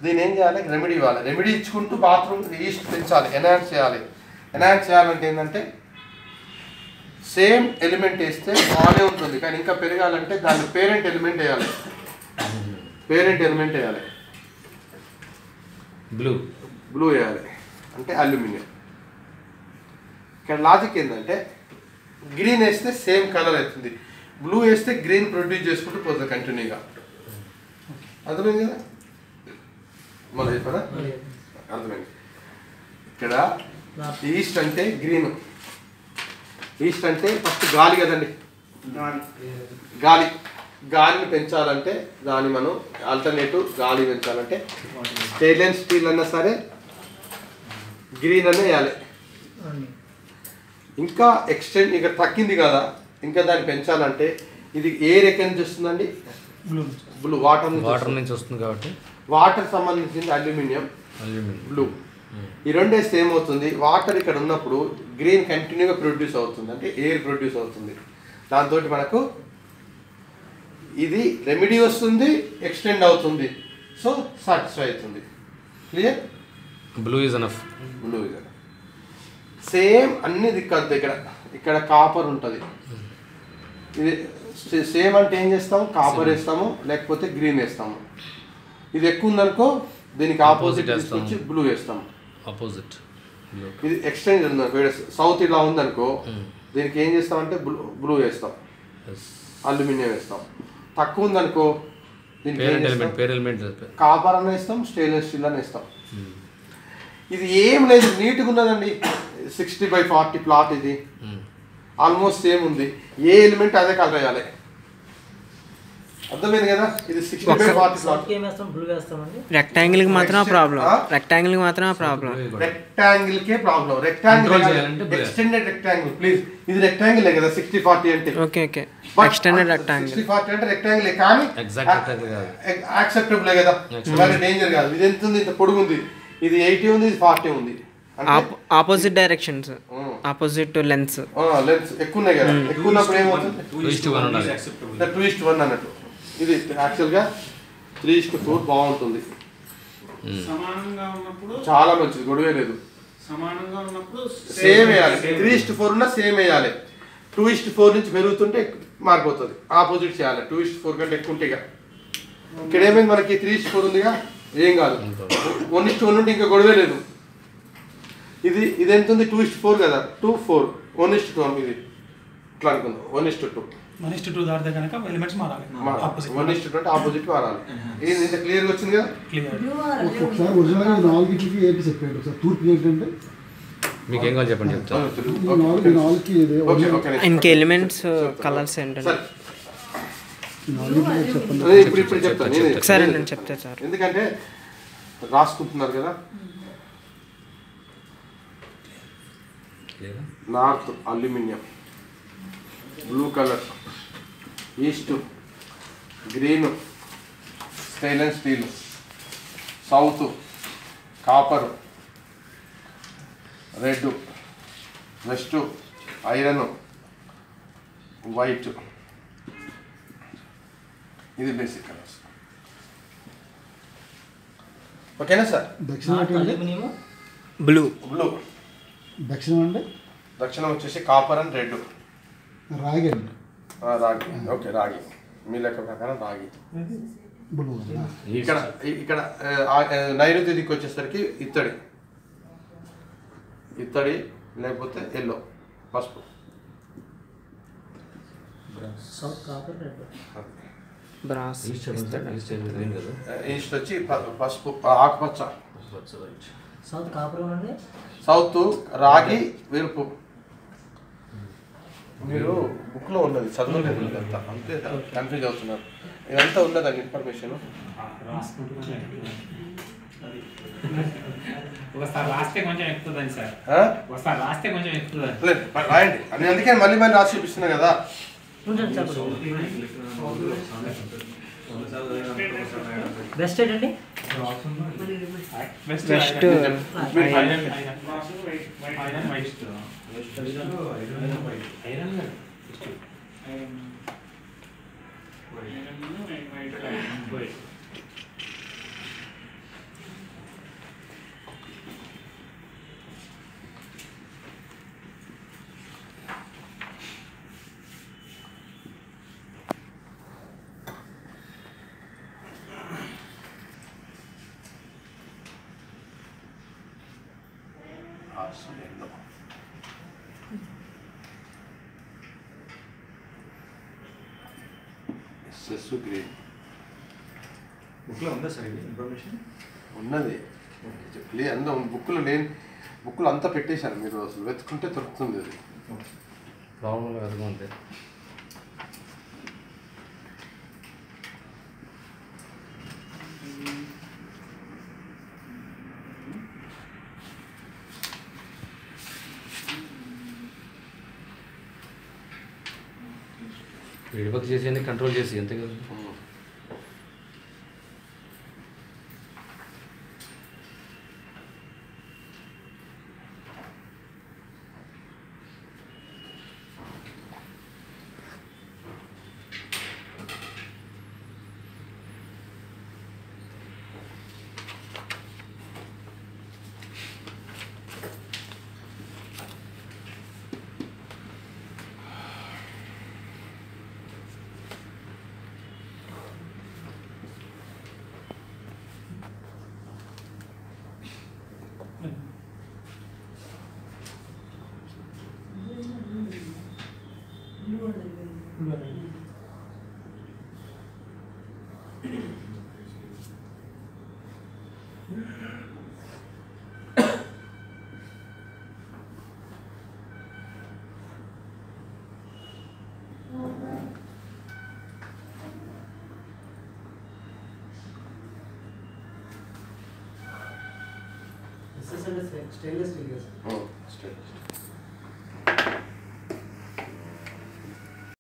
దీని ఏం చేయాలి రెమెడీ ఇవ్వాలి రెమెడీ ఇచ్చుకుంటూ బాత్రూమ్ ఈస్ట్ పెంచాలి ఎన్హాన్స్ చేయాలి ఎన్హాన్స్ చేయాలంటే ఏంటంటే సేమ్ ఎలిమెంట్ వేస్తే బాగానే ఉంటుంది కానీ ఇంకా పెరగాలంటే దాని పేరెంట్ ఎలిమెంట్ వేయాలి పేరెంట్ ఎలిమెంట్ వేయాలి బ్లూ బ్లూ వేయాలి అంటే అల్యూమినియం ఇక్కడ లాజిక్ ఏంటంటే గ్రీన్ వేస్తే సేమ్ కలర్ అవుతుంది బ్లూ వేస్తే గ్రీన్ ప్రొడ్యూస్ చేసుకుంటూ పోతుంది కంటిన్యూగా అర్థమైంది కదా మళ్ళీ చెప్పరా అర్థమైంది ఇక్కడ ఈస్ట్ అంటే గ్రీన్ ఈస్ట్ అంటే ఫస్ట్ గాలి కదండి గాలి గాలిని పెంచాలంటే దాన్ని మనం ఆల్టర్నేటివ్ గాలి పెంచాలంటే స్టెయిన్లెస్ స్టీల్ అన్నా సరే గ్రీన్ అనే వేయాలి ఇంకా ఎక్స్టెండ్ ఇక తగ్గింది కదా ఇంకా దాన్ని పెంచాలంటే ఇది ఏ ఎక్కడి నుంచి వస్తుందండి బ్లూ వాటర్ నుంచి వాటర్ వస్తుంది. నుంచి వస్తుంది కాబట్టి వాటర్ సంబంధించింది అల్యూమినియం అల్యూమినియం బ్లూ ఈ రెండు వేస్తే ఏమవుతుంది వాటర్ ఇక్కడ ఉన్నప్పుడు గ్రీన్ కంటిన్యూగా ప్రొడ్యూస్ అవుతుంది అంటే ఎయిర్ ప్రొడ్యూస్ అవుతుంది దాంతో మనకు ఇది రెమెడీ వస్తుంది ఎక్స్టెండ్ అవుతుంది సో సాటిస్ఫై అవుతుంది clear blue is enough blue same అన్ని దిక్కంతే ఇక్కడ ఇక్కడ కాపర్ ఉంటుంది ఇది సేమ్ అంటే ఏం చేస్తాము కాపర్ వేస్తాము లేకపోతే గ్రీన్ వేస్తాము ఇది ఎక్కువ ఉందనుకో దీనికి ఆపోజిట్ Opposite వేస్తాము. తీసుకొచ్చి బ్లూ వేస్తాము ఆపోజిట్ బ్లూ ఇది ఎక్స్టెండ్ ఉందనుకో ఇక్కడ సౌత్ ఇలా ఉందనుకో దీనికి ఏం చేస్తామంటే బ్లూ బ్లూ వేస్తాం అల్యూమినియం వేస్తాం తక్కువ ఉందనుకో దీనికి ఏం పేరెంట్ చేస్తాం? ఎలిమెంట్ పేరు ఎలిమెంట్ కాపర్ అని వేస్తాం స్టెయిన్లెస్ స్టీల్ అని వేస్తాం ఇది ఏం లేదు నీట్గా ఉన్నదండి సిక్స్టీ బై ఫార్టీ ప్లాట్ ఇది ఆల్మోస్ట్ సేమ్ ఉంది ఏ ఎలిమెంట్ అదే కలర్ వేయాలి అర్థమైంది కదా ఇది సిక్స్టీ బై ఫార్టీ ప్లాట్ ఏం వేస్తాం బ్లూ వేస్తామండి రెక్టాంగిల్ కి మాత్రం ప్రాబ్లం ఆ? రెక్టాంగిల్ కి మాత్రం ప్రాబ్లం రెక్టాంగిల్ కే ప్రాబ్లం రెక్టాంగిల్ Control చేయాలంటే blue. ఎక్స్టెండెడ్ రెక్టాంగిల్ ప్లీజ్ ఇది రెక్టాంగిల్ కదా సిక్స్టీ ఫార్టీ అంటే okay okay extended rectangle sixty forty అంటే రెక్టాంగిల్ కానీ Exact rectangle కాదు. యాక్సెప్టబుల్ కదా మరి డేంజర్ కాదు ఇది ఎంత ఉంది ఇంత పొడుగు ఉంది ఇది ఎయిటీ ఉంది ఇది ఫార్టీ ఉంది opposite directions opposite lengths lengths ఎక్కువ ఉన్నాయి కదా ఎక్కువ ఉన్నప్పుడు ఏమవుతుంది టూ ఇస్ట్ వన్ ఉండాలి టూ ఇస్ట్ వన్ అన్నట్టు ఇది యాక్చువల్గా త్రీ ఇస్ట్ ఫోర్ బాగుంటుంది సమానంగా ఉన్నప్పుడు చాలా మంచిది గొడవే లేదు సమానంగా ఉన్నప్పుడు సేమ్ వేయాలి త్రీ ఇస్ట్ ఫోర్ ఉన్నా సేమ్ వేయాలి టూ ఇస్ట్ ఫోర్ నుంచి పెరుగుతుంటే మారిపోతుంది ఆపోజిట్ చేయాలి టూ ఇస్ట్ ఫోర్ కంటే ఎక్కువ ఉంటే ఇక ఇక్కడ ఏమైంది మనకి త్రీ ఇస్ట్ ఫోర్ ఉందిగా ఏం కాదు వన్ ఇస్ట్ వన్ ఉంటే ఇంకా గొడవే లేదు ఇది ఇది ఎంత ఉంది టూ ఇస్ట్ ఫోర్ కదా two four one is to two ఇది ఇట్లా అనుకుందాం one is to two one is to two దాటితే కనుక ఎలిమెంట్స్ మారాలి ఆపోజిట్ వన్ ఇస్ట్ టూ అంటే ఆపోజిట్ మారాలి ఇది ఇంత క్లియర్గా వచ్చింది కదా క్లియర్ ఒకసారి ఒరిజినల్గా ఈ నాలుగిటికి ఏంటి చెప్పండి ఒకసారి తూర్పు ఏంటంటే మీకు ఏం కావాలి చెప్పండి చెప్తా ఈ నాలుగు ఈ నాలుగుకి ఇది ఓకే ఓకే ఇంక ఎలిమెంట్స్ కలర్స్ ఏంటంటే సరే ఈ నాలుగిటికి చెప్పండి అదే ఇప్పుడు ఇప్పుడు చెప్తాను నేనే. ఒకసారి నేను చెప్తే సార్ ఎందుకంటే రాసుకుంటున్నారు కదా లేదా north aluminium blue colour east green stainless steel south copper red west iron white ఇది బేసిక్ కలర్స్ ఓకేనా సార్ దక్షిణం ఏంటంటే అల్యూమినియం బ్లూ బ్లూ దక్షిణం అంటే దక్షిణం వచ్చేసి కాపర్ అండ్ రెడ్ రాగి అండి రాగి ఓకే రాగి మీ లెక్క ప్రకారం రాగి బ్లూ ఇక్కడ ఇక్కడ ఆ, ఆ, నైరుతి దిక్కు వచ్చేసరికి ఇత్తడి ఇత్తడి లేకపోతే ఎల్లో పసుపు south copper red brass east east green కదా ఈస్ట్ వచ్చి ప- పసుపు ఆ, ఆకుపచ్చ సౌత్ కాపర్ ఉండండి సౌత్ రాగి వెరుపు మీరు బుక్లో ఉన్నది చదవలేదు ఇదంతా అంతే కన్ఫ్యూజ్ అవుతున్నారు ఇదంతా ఉన్నదండి ఇన్ఫర్మేషన్ ఒకసారి రాస్తే కొంచెం ఎక్కుతుందండి సార్ ఒకసారి రాస్తే కొంచెం ఎక్కుతుందండి లేదు రాయండి అని అందుకే మళ్ళీ మళ్ళీ రాసి చూపిస్తున్నా కదా ఉండండి చెప్పండి వెస్ట్ ఏంటండి వెస్ట్ వెస్ట్ మీరు ఐరన్ ఐరన్ వైట్ ఐరన్ సమయంలో ఎస్ఎస్ గ్రీన్ బుక్లో ఉందా సార్ ఇది ఇన్ఫర్మేషన్ ఉన్నది లే అన్న బుక్లో లేని బుక్లో అంతా పెట్టేశారు మీరు అసలు వెతుకుంటే దొరుకుతుంది అది ప్రాబ్లం ఎదుగు ఉంది ఫీడ్బ్యాక్ చేసి అన్ని కంట్రోల్ చేసి అంతే కదా ఎస్ఎస్ అంటే స్టెయిన్లెస్ స్టీల్ కదా స్టేట్